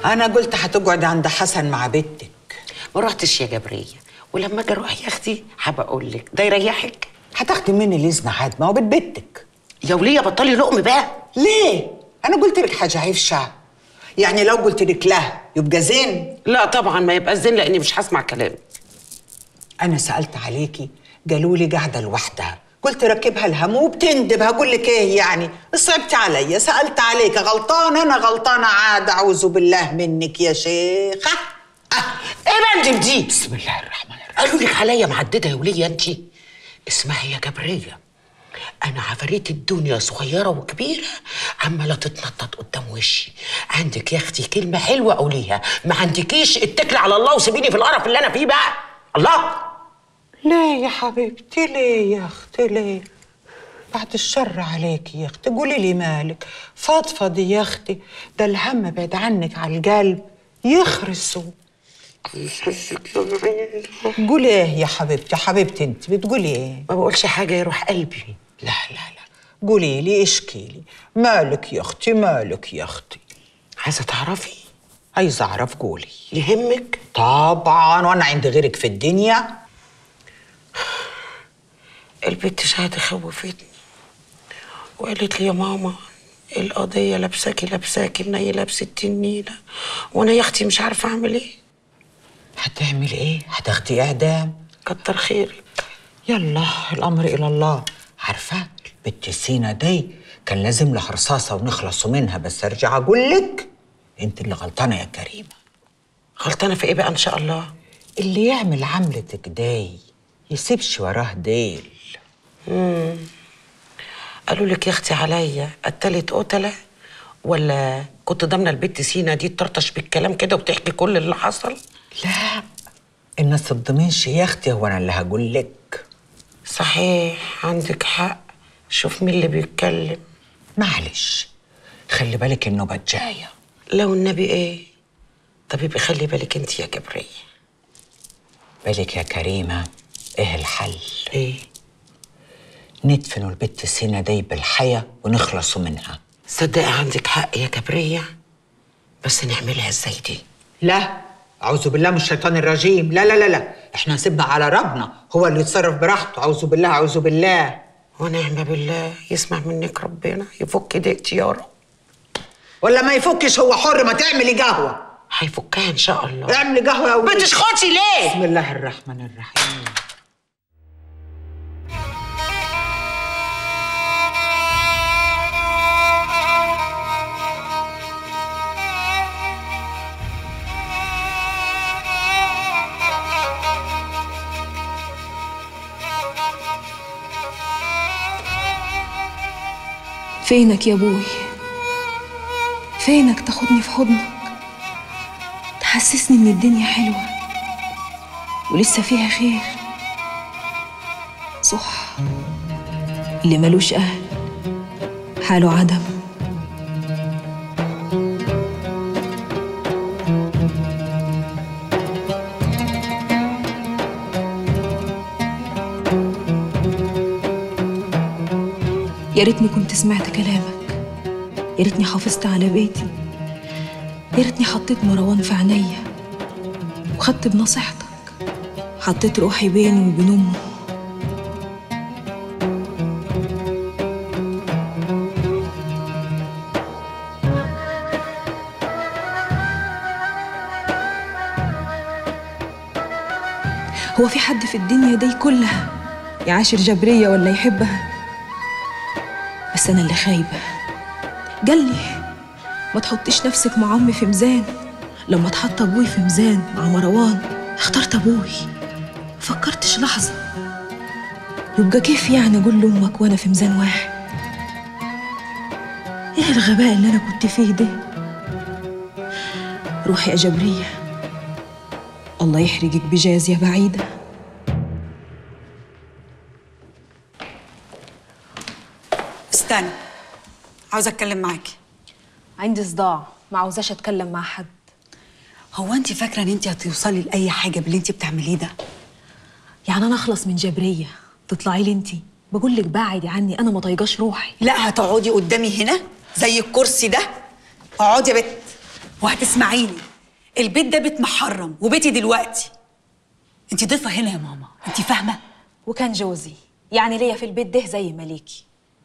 انا قلت هتقعد عند حسن مع بنتك ما رحتش يا جبريه ولما اجي اروح يا اختي هبقى اقول لك ده يريحك هتاخدي مني الاذن عاد ما هو بيت بنتك يا وليه بطلي لقم بقى ليه انا قلت لك حاجه عفشه يعني لو قلت لك لا يبقى زين لا طبعا ما يبقى زين لاني مش هسمع كلامك انا سالت عليكي قالوا لي قاعده لوحدها قلت ركبها الهم وبتندب هقول لك ايه يعني صعبت عليا سالت عليك غلطانه انا غلطانه عاد اعوذ بالله منك يا شيخه آه. ايه بندم دي بسم الله الرحمن الرحيم قالوا لك عليا معدده يا وليه انت اسمها يا جبريه انا عفاريت الدنيا صغيره وكبيره عماله تتنطط قدام وشي عندك يا اختي كلمه حلوه قوليها ما عندكيش اتكلي على الله وسيبيني في القرف اللي انا فيه بقى الله ليه يا حبيبتي ليه يا اختي ليه بعد الشر عليكي يا اختي قولي لي مالك فضفضي يا اختي ده الهم بعد عنك على القلب يخرسوا قولي ايه يا حبيبتي يا حبيبتي انت بتقولي ايه ما بقولش حاجه يروح قلبي لا لا لا قولي لي اشكي لي مالك يا اختي مالك يا اختي عايزه تعرفي عايزه اعرف قولي يهمك طبعا وانا عندي غيرك في الدنيا البت شهادة خوفتني وقالت لي يا ماما القضية لابساكي لابساكي منيلة بستين نيلة وانا يا اختي مش عارفة اعمل ايه هتعمل ايه هتاخدي اعدام كتر خيرك يلا الامر الى الله عارفه البت سينا دي كان لازم لها رصاصه ونخلصوا منها بس ارجع اقول لك انت اللي غلطانه يا كريمه غلطانة في ايه بقى ان شاء الله اللي يعمل عملتك دي يسيبش وراه ديل قالوا لك يا اختي عليا قتلت قتلة ولا كنت ضامنة البت سينا دي تطرطش بالكلام كده وبتحكي كل اللي حصل لا الناس تضمنش يا اختي هو انا اللي هقول لك صحيح عندك حق شوف مين اللي بيتكلم معلش خلي بالك النوبه جايه لو النبي ايه طب يبقى خلي بالك انت يا جبرية بالك يا كريمه ايه الحل ايه ندفنوا البت سينا دي بالحياه ونخلصوا منها صدقي عندك حق يا جبرية بس نعملها ازاي دي لا أعوذ بالله من الشيطان الرجيم لا لا لا لا احنا نسيبنا على ربنا هو اللي يتصرف براحته أعوذ بالله أعوذ بالله ونعم بالله يسمع منك ربنا يفك ضيقتي يا رب ولا ما يفكش هو حر ما تعملي قهوة هيفكها ان شاء الله اعملي قهوة يا ولد بتشخطي ليه بسم الله الرحمن الرحيم فينك يا ابوي فينك تاخدني في حضنك تحسسني ان الدنيا حلوه ولسه فيها خير صح اللي ملوش اهل حاله عدم يا ريتني كنت سمعت كلامك يا ريتني حافظت على بيتي يا ريتني حطيت مروان في عينيا وخدت بنصيحتك حطيت روحي بيني وبين امه هو في حد في الدنيا دي كلها يعاشر جبرية ولا يحبها بس أنا اللي خايبة قال لي ما تحطيش نفسك مع أمي في ميزان لما اتحط أبوي في ميزان مع مروان اخترت أبوي فكرتش لحظة يبقى كيف يعني أقول لأمك وأنا في ميزان واحد إيه الغباء اللي أنا كنت فيه ده روحي يا جبرية الله يحرجك بجاز يا بعيدة استنى عاوزة اتكلم معاكي عندي صداع ما عاوزاش أتكلم مع حد هو انت فاكرة ان انت هتوصلي لأي حاجة باللي انت بتعمليه ده يعني أنا أخلص من جبرية تطلعي لي أنتي بقول لك بعدي عني أنا ما طايقاش روحي لا هتقعدي قدامي هنا زي الكرسي ده اقعدي يا بت وهتسمعيني البيت ده بيت محرم وبيتي دلوقتي انت ضيفه هنا يا ماما انت فاهمه وكان جوزي يعني ليا في البيت ده زي مليكي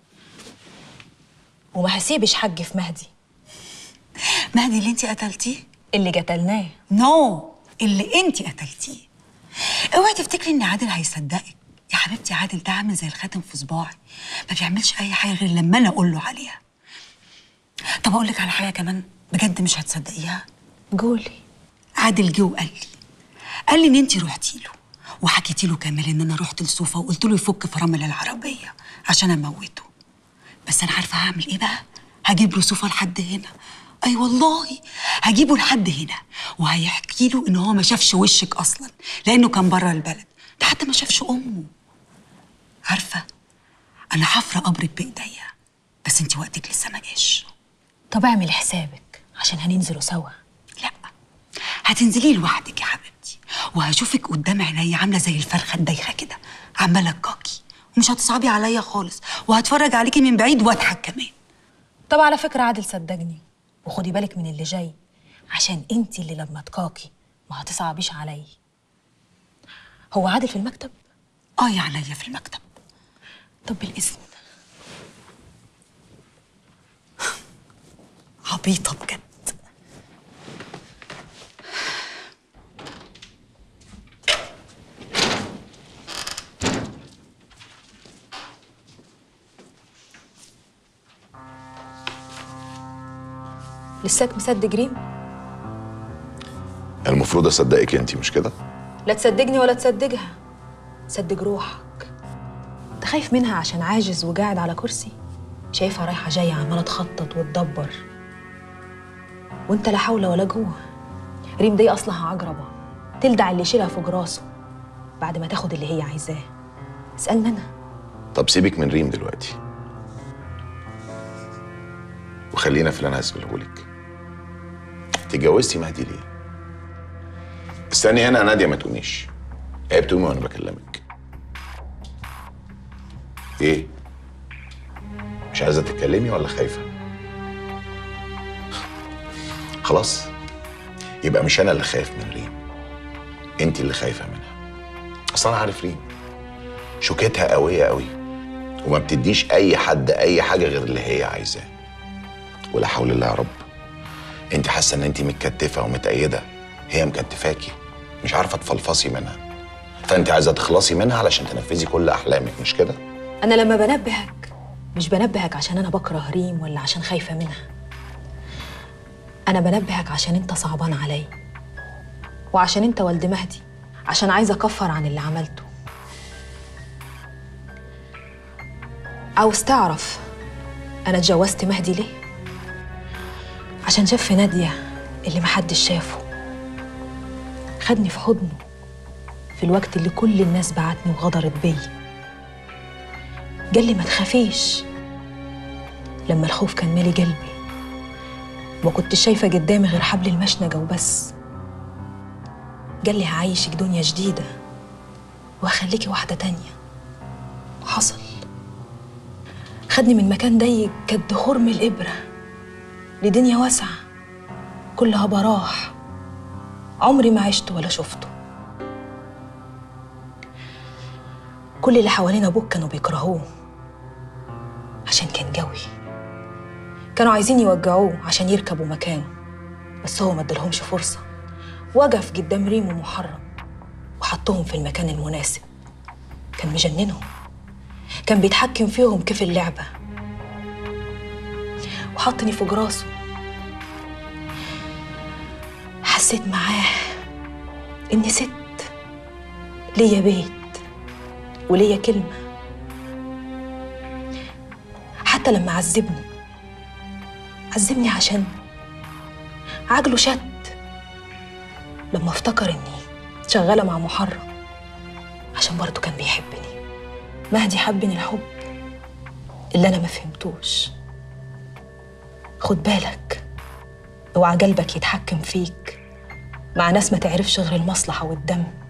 وما هسيبش حج في مهدي مهدي اللي انت قتلتيه اللي قتلناه نو اللي انت قتلتيه اوعي تفتكري ان عادل هيصدقك يا حبيبتي عادل ده عامل زي الخاتم في صباعي ما بيعملش اي حاجه غير لما انا اقول له عليها طب اقول لك على حاجه كمان بجد مش هتصدقيها قولي عادل جه وقال لي قال لي ان انت رحتي له وحكيتي له كمان ان انا رحت لصوفا وقلت له يفك فرامل العربيه عشان اموته بس انا عارفه هعمل ايه بقى هجيب له صوفا لحد هنا اي والله هجيبه لحد هنا وهيحكي له ان هو ما شافش وشك اصلا لانه كان بره البلد ده حتى ما شافش امه عارفه انا حفره قبرك بايديا بس انت وقتك لسه ما جاش طب اعمل حسابك عشان هننزلوا سوا لا هتنزلي لوحدك يا حبيبتي وهشوفك قدام عينيا عامله زي الفرخه الدايخه كده عماله تكاكي ومش هتصعبي عليا خالص وهتفرج عليكي من بعيد واضحك كمان طب على فكرة عادل صدقني وخدي بالك من اللي جاي عشان انت اللي لما تكاكي ما هتصعبيش علي هو عادل في المكتب اه يا عينيا في المكتب طب بالإذن عبيطه بجد لساك مصدق ريم المفروض اصدقك انت مش كده لا تصدقني ولا تصدقها صدق روحك انت خايف منها عشان عاجز وقاعد على كرسي شايفها رايحة جاية عمالة تخطط وتدبر وانت لا حول ولا قوة ريم دي أصلها عجربة تلدع اللي يشيلها فوق راسه بعد ما تاخد اللي هي عايزاه اسألني أنا طب سيبك من ريم دلوقتي وخلينا في اللي انا هسأله لك اتجوزتي مهدي ليه استني هنا يا ناديه ما تقوميش عيب تقومي وانا بكلمك ايه مش عايزه تتكلمي ولا خايفه خلاص يبقى مش انا اللي خايف من ريم انت اللي خايفه منها اصل انا عارف ريم شوكتها قويه قوي وما بتديش اي حد اي حاجه غير اللي هي عايزاه ولا حول الله يا رب انت حاسه ان انت متكتفه ومتأيده هي مكتفاكي مش عارفه تفلفصي منها فانت عايزه تخلصي منها علشان تنفذي كل احلامك مش كده أنا لما بنبهك مش بنبهك عشان أنا بكره ريم ولا عشان خايفة منها أنا بنبهك عشان أنت صعبان علي وعشان أنت والد مهدي عشان عايزة أكفر عن اللي عملته عاوز تعرف أنا اتجوزت مهدي ليه؟ عشان شاف في نادية اللي محدش شافه خدني في حضنه في الوقت اللي كل الناس بعتني وغدرت بيا قال لي ما تخافيش لما الخوف كان مالي قلبي ما كنتش شايفة قدامي غير حبل المشنقة وبس قال لي هعيشك دنيا جديدة وهخليكي واحدة تانية وحصل خدني من مكان ضيق قد خرم الإبرة لدنيا واسعة كلها براح عمري ما عشت ولا شفته كل اللي حوالين أبوك كانوا بيكرهوه عشان كان جوي كانوا عايزين يوجعوه عشان يركبوا مكانه بس هو ما ادالهمش فرصة وقف قدام ريم ومحرم وحطهم في المكان المناسب كان مجننهم كان بيتحكم فيهم كيف اللعبة وحطني فوق راسه حسيت معاه إني ست ليا بيت وليا كلمة حتى لما عذبني عذبني عشان عجله شد لما افتكر اني شغالة مع محرم عشان برضه كان بيحبني مهدي حبني الحب اللي انا ما فهمتوش خد بالك اوعى قلبك يتحكم فيك مع ناس ما تعرفش غير المصلحة والدم